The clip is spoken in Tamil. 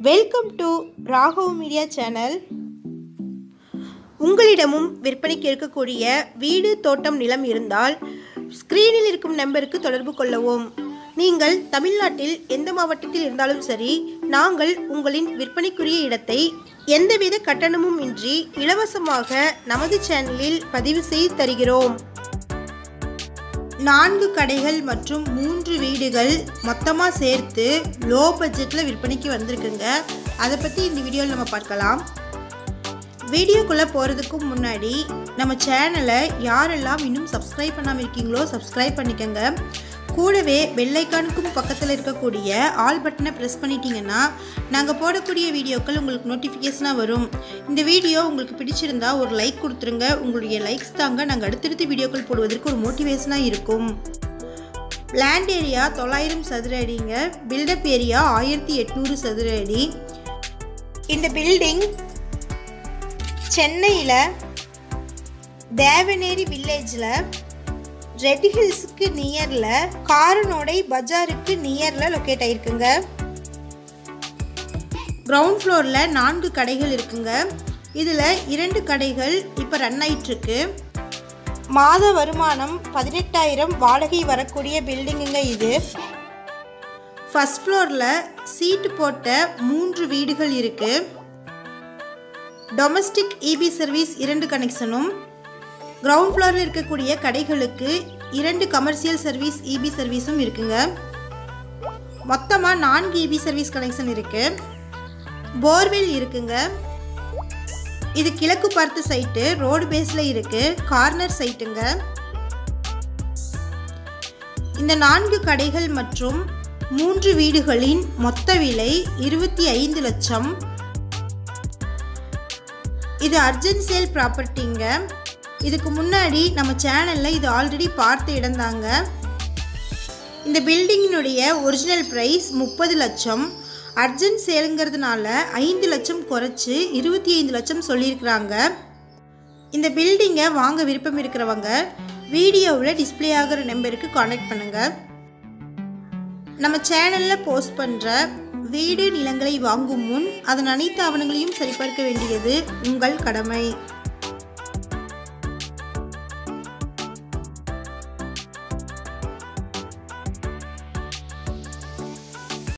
welcome to Raghav media channel உங்களிடமும் விற்பனைக்கு இருக்கக்கூடிய வீடு தோட்டம் நிலம் இருந்தால் ஸ்க்ரீனில் இருக்கும் நம்பருக்கு தொடர்பு கொள்ளவும் நீங்கள் தமிழ்நாட்டில் எந்த மாவட்டத்தில் இருந்தாலும் சரி நாங்கள் உங்களின் விற்பனைக்குரிய இடத்தை எந்தவித கட்டணமும் இன்றி இலவசமாக நமது சேனலில் பதிவு செய்து தருகிறோம் நான்கு கடைகள் மற்றும் மூன்று வீடுகள் மொத்தமாக சேர்த்து லோ பட்ஜெட்டில் விற்பனைக்கு வந்திருக்குங்க அதை பற்றி இந்த வீடியோவில் நம்ம பார்க்கலாம் வீடியோக்குள்ளே போகிறதுக்கு முன்னாடி நம்ம சேனலை யாரெல்லாம் இன்னும் சப்ஸ்கிரைப் பண்ணாமல் இருக்கீங்களோ சப்ஸ்கிரைப் பண்ணிக்கோங்க கூடவே பெல்லைக்கானுக்கும் பக்கத்தில் இருக்கக்கூடிய ஆல் பட்டனை ப்ரெஸ் பண்ணிட்டீங்கன்னா நாங்கள் போடக்கூடிய வீடியோக்கள் உங்களுக்கு நோட்டிஃபிகேஷனாக வரும் இந்த வீடியோ உங்களுக்கு பிடிச்சிருந்தா ஒரு லைக் கொடுத்துருங்க உங்களுடைய லைக்ஸ் தாங்க நாங்கள் அடுத்தடுத்து வீடியோக்கள் போடுவதற்கு ஒரு மோட்டிவேஷனாக இருக்கும் லேண்ட் ஏரியா தொள்ளாயிரம் சதுர அடிங்க பில்டப் ஏரியா ஆயிரத்தி எட்நூறு சதுர அடி இந்த பில்டிங் சென்னையில் தேவநேரி வில்லேஜில் ரெட் ஹில்ஸுக்கு நியரில் காரனோடை பஜாருக்கு நியரில் லொக்கேட் ஆயிருக்குங்க கிரவுண்ட் ஃப்ளோரில் நான்கு கடைகள் இருக்குங்க இதில் இரண்டு கடைகள் இப்போ ரன் ஆயிட்டுருக்கு மாத வருமானம் பதினெட்டாயிரம் வாடகை வரக்கூடிய பில்டிங்குங்க இது ஃபஸ்ட் ஃப்ளோரில் சீட்டு போட்ட மூன்று வீடுகள் இருக்குது டொமஸ்டிக் இபி சர்வீஸ் இரண்டு கனெக்ஷனும் கிரவுண்ட் ஃப்ளோரில் இருக்கக்கூடிய கடைகளுக்கு இரண்டு கமர்ஷியல் சர்வீஸ் இபி சர்வீஸும் இருக்குங்க மொத்தமாக நான்கு இபி சர்வீஸ் கனெக்ஷன் இருக்கு போர்வெல் இருக்குங்க இது கிழக்கு பார்த்த சைட்டு ரோடு பேஸில் இருக்கு கார்னர் சைட்டுங்க இந்த நான்கு கடைகள் மற்றும் மூன்று வீடுகளின் மொத்த விலை இருபத்தி ஐந்து லட்சம் இது அர்ஜென்ட் சேல் ப்ராப்பர்ட்டிங்க இதுக்கு முன்னாடி நம்ம சேனலில் இது ஆல்ரெடி பார்த்த இடம்தாங்க இந்த பில்டிங்கினுடைய ஒரிஜினல் ப்ரைஸ் முப்பது லட்சம் அர்ஜென்ட் சேலுங்கிறதுனால ஐந்து லட்சம் குறைச்சி இருபத்தி ஐந்து லட்சம் சொல்லியிருக்கிறாங்க இந்த பில்டிங்கை வாங்க விருப்பம் இருக்கிறவங்க வீடியோவில் டிஸ்பிளே ஆகிற நம்பருக்கு காண்டாக்ட் பண்ணுங்கள் நம்ம சேனலில் போஸ்ட் பண்ணுற வீடு நிலங்களை வாங்கும் முன் அதன் அனைத்து ஆவணங்களையும் சரிபார்க்க வேண்டியது உங்கள் கடமை